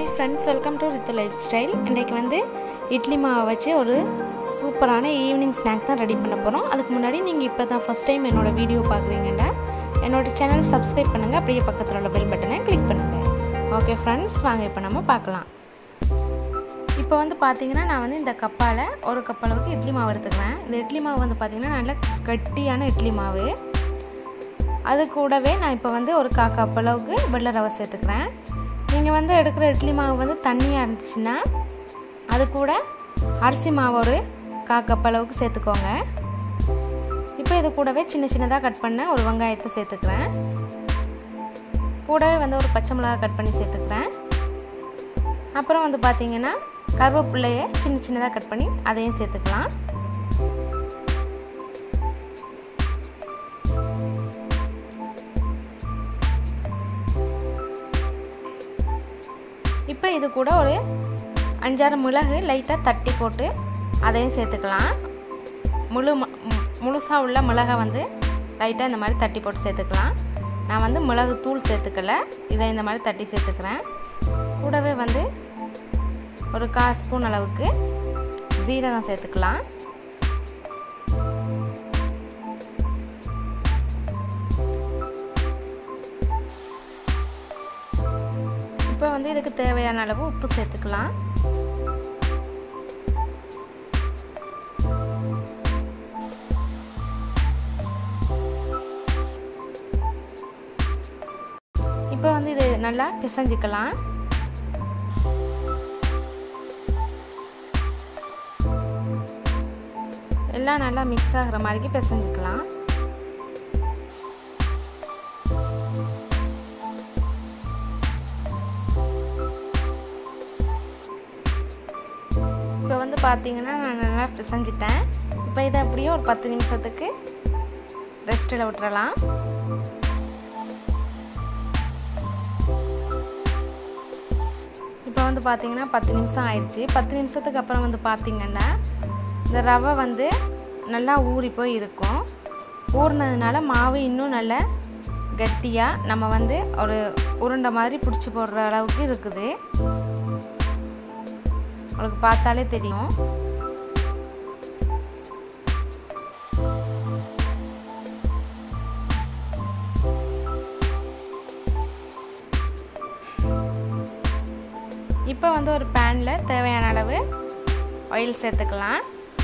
hi friends welcome to Rithu lifestyle இன்றைக்கு வந்து இட்லி மாவை வச்சு ஒரு சூப்பரான ஈவினிங் ஸ்நாக் தான் ரெடி பண்ண போகிறோம் அதுக்கு முன்னாடி நீங்கள் இப்போ தான் ஃபஸ்ட் டைம் என்னோடய வீடியோ பார்க்குறீங்கன்னா என்னோடய சேனல் சப்ஸ்கிரைப் பண்ணுங்கள் அப்படியே பக்கத்தில் உள்ள பெல் பட்டனை கிளிக் பண்ணுங்கள் ஓகே ஃப்ரெண்ட்ஸ் வாங்க இப்போ நம்ம பார்க்கலாம் இப்போ வந்து பார்த்தீங்கன்னா நான் வந்து இந்த கப்பால் ஒரு கப் அளவுக்கு இட்லி மாவு எடுத்துக்கிறேன் இந்த இட்லி மாவு வந்து பார்த்திங்கன்னா நல்ல கட்டியான இட்லி மாவு அது கூடவே நான் இப்போ வந்து ஒரு கா கப் அளவுக்கு வெள்ளை ரவை சேர்த்துக்கிறேன் நீங்கள் வந்து எடுக்கிற இட்லி மாவு வந்து தண்ணியாக இருந்துச்சுன்னா அது கூட அரிசி மாவு ஒரு கா கப் அளவுக்கு சேர்த்துக்கோங்க இப்போ இது கூடவே சின்ன சின்னதாக கட் பண்ண ஒரு வெங்காயத்தை சேர்த்துக்கிறேன் கூடவே வந்து ஒரு பச்சை மிளகா கட் பண்ணி சேர்த்துக்கிறேன் அப்புறம் வந்து பார்த்திங்கன்னா கருவேப்பிள்ளையை சின்ன சின்னதாக கட் பண்ணி அதையும் சேர்த்துக்கலாம் இப்போ இது கூட ஒரு அஞ்சாறு மிளகு லைட்டாக தட்டி போட்டு அதையும் சேர்த்துக்கலாம் முழு முழுசாக உள்ள மிளகை வந்து லைட்டாக இந்த மாதிரி தட்டி போட்டு சேர்த்துக்கலாம் நான் வந்து மிளகு தூள் சேர்த்துக்கல இதை இந்த மாதிரி தட்டி சேர்த்துக்கிறேன் கூடவே வந்து ஒரு கால் ஸ்பூன் அளவுக்கு ஜீரகம் சேர்த்துக்கலாம் இப்போ வந்து இதுக்கு தேவையான அளவு உப்பு சேர்த்துக்கலாம் இப்போ வந்து இது நல்லா பிசைஞ்சிக்கலாம் எல்லாம் நல்லா மிக்ஸ் ஆகிற மாதிரிக்கு பிசைஞ்சிக்கலாம் இப்போ வந்து பார்த்தீங்கன்னா நான் நல்லா பிசைஞ்சிட்டேன் இப்போ இதை அப்படியே ஒரு பத்து நிமிஷத்துக்கு ரெஸ்ட்டில் விட்டுறலாம் இப்போ வந்து பார்த்தீங்கன்னா பத்து நிமிஷம் ஆயிடுச்சு பத்து நிமிஷத்துக்கு அப்புறம் வந்து பார்த்திங்கன்னா இந்த ரவை வந்து நல்லா ஊறி போய் இருக்கும் ஊறினதுனால மாவு இன்னும் நல்ல கட்டியாக நம்ம வந்து ஒரு உருண்டை மாதிரி பிடிச்சி போடுற அளவுக்கு இருக்குது உங்களுக்கு பார்த்தாலே தெரியும் இப்போ வந்து ஒரு பேனில் தேவையான அளவு ஆயில் சேர்த்துக்கலாம்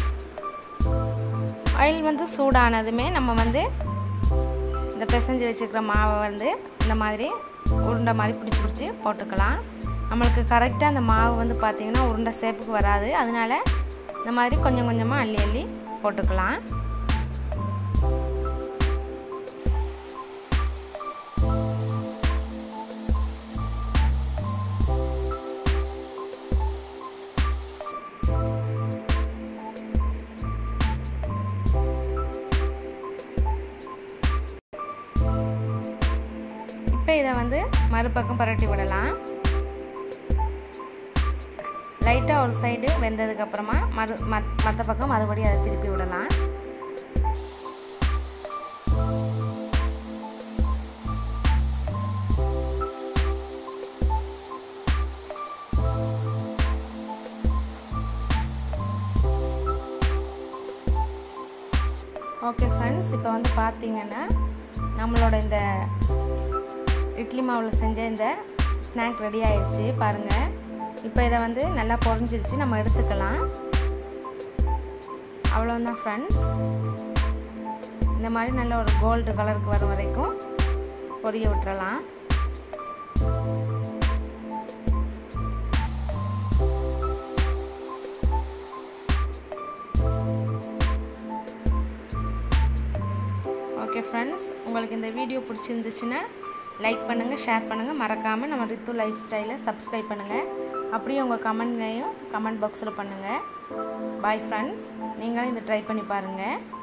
ஆயில் வந்து சூடானதுமே நம்ம வந்து இந்த பிசைஞ்சு வச்சுக்கிற மாவை வந்து இந்த மாதிரி உருண்டை மாதிரி பிடிச்சி பிடிச்சி போட்டுக்கலாம் நம்மளுக்கு கரெக்டாக அந்த மாவு வந்து பார்த்திங்கன்னா உருண்டை சேப்புக்கு வராது அதனால இந்த மாதிரி கொஞ்சம் கொஞ்சமாக அள்ளி அள்ளி போட்டுக்கலாம் இப்போ இதை வந்து மறுபக்கம் பரட்டி விடலாம் லைட்டாக ஒரு சைடு வெந்ததுக்கப்புறமா மறு மத் மற்ற பக்கம் மறுபடியும் அதை திருப்பி விடலாம் ஓகே ஃப்ரெண்ட்ஸ் இப்போ வந்து பார்த்தீங்கன்னா நம்மளோட இந்த இட்லி மாவில் செஞ்ச இந்த ஸ்நாக் ரெடி ஆயிடுச்சு பாருங்கள் இப்போ இதை வந்து நல்லா பொறிஞ்சிருச்சு நம்ம எடுத்துக்கலாம் அவ்வளோதான் ஃப்ரெண்ட்ஸ் இந்த மாதிரி நல்ல ஒரு கோல்டு கலருக்கு வரும் வரைக்கும் பொரிய விட்டுறலாம் ஓகே ஃப்ரெண்ட்ஸ் உங்களுக்கு இந்த வீடியோ பிடிச்சிருந்துச்சுன்னா லைக் பண்ணுங்கள் ஷேர் பண்ணுங்கள் மறக்காமல் நம்ம ரித்து லைஃப் ஸ்டைலை சப்ஸ்கிரைப் பண்ணுங்கள் அப்படியே உங்கள் கமெண்ட்லையும் கமெண்ட் பாக்ஸில் பண்ணுங்கள் பாய் ஃப்ரெண்ட்ஸ் நீங்களும் இதை ட்ரை பண்ணி பாருங்கள்